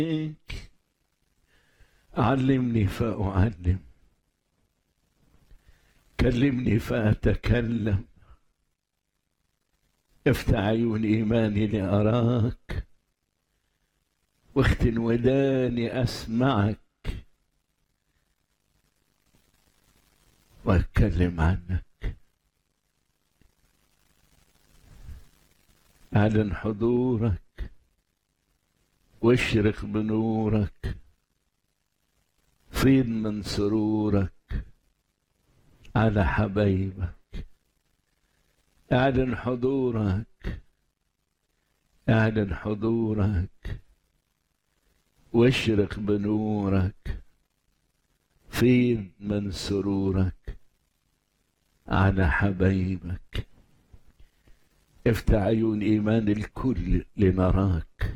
علمني فأعلم كلمني فأتكلم افتح عيون إيماني لأراك واختن وداني أسمعك وأتكلم عنك أعلن حضورك واشرق بنورك فيض من سرورك على حبايبك اعلن حضورك اعلن حضورك واشرق بنورك فيض من سرورك على حبايبك افتح عيون ايمان الكل لنراك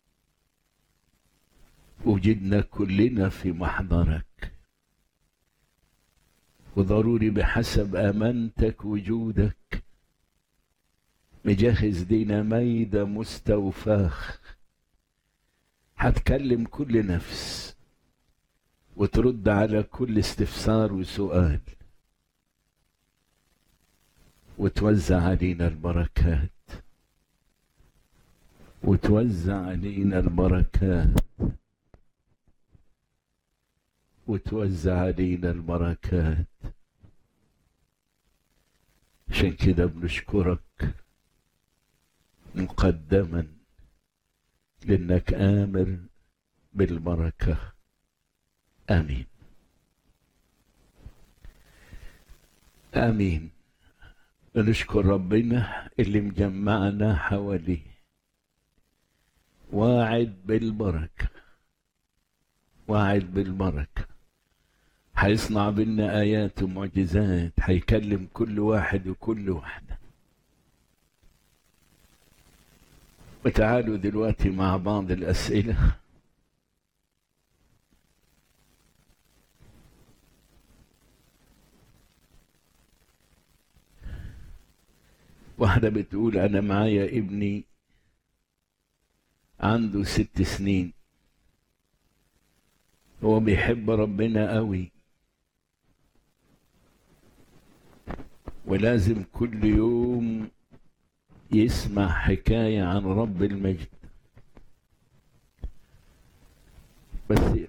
وجدنا كلنا في محضرك وضروري بحسب امانتك وجودك مجهز لينا ميدة مستوفاخ هتكلم كل نفس وترد على كل استفسار وسؤال وتوزع علينا البركات وتوزع علينا البركات وتوزع علينا البركات عشان كده بنشكرك مقدما لانك امر بالبركه امين امين نشكر ربنا اللي مجمعنا حواليه واعد بالبركه واعد بالبركه هيصنع بينا ايات ومعجزات هيكلم كل واحد وكل واحده وتعالوا دلوقتي مع بعض الاسئله واحدة بتقول أنا معايا ابني عنده ست سنين هو بيحب ربنا قوي ولازم كل يوم يسمع حكاية عن رب المجد بس